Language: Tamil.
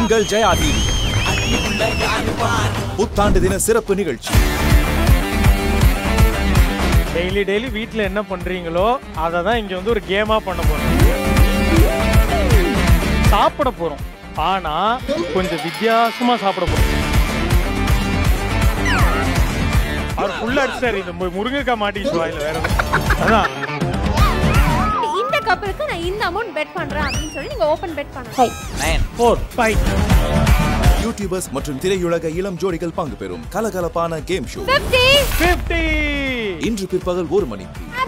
உங்கள் ஜெயா டிவி புத்தாண்டு தின சிறப்பு நிகழ்ச்சி டெய்லி டெய்லி வீட்டில் என்ன பண்ணுறீங்களோ அதை தான் இங்கே வந்து ஒரு கேமாக பண்ண போகிறோம் சாப்பிட போகிறோம் ஆனால் கொஞ்சம் வித்தியாசமாக சாப்பிட போகிறோம் அவர் ஃபுல்லாக அடிச்சார் இந்த மு- முருங்கைக்காய் மாட்டிச்சு வாயில் வேற எதுவும். அதான் இந்த கப்பலுக்கு நான் இந்த அமௌண்ட் பெட் பண்றேன் அப்படின்னு சொல்லி நீங்க ஓபன் பெட் பண்ணலாம் ஃபோர் ஃபைவ் யூடியூபர்ஸ் மற்றும் திரையுலக இளம் ஜோடிகள் பங்கு பெறும் கலகலப்பான கேம் ஷோ ஃபிஃப்டி ஃபிஃப்டி இன்று பிற்பகல் ஒரு மணிக்கு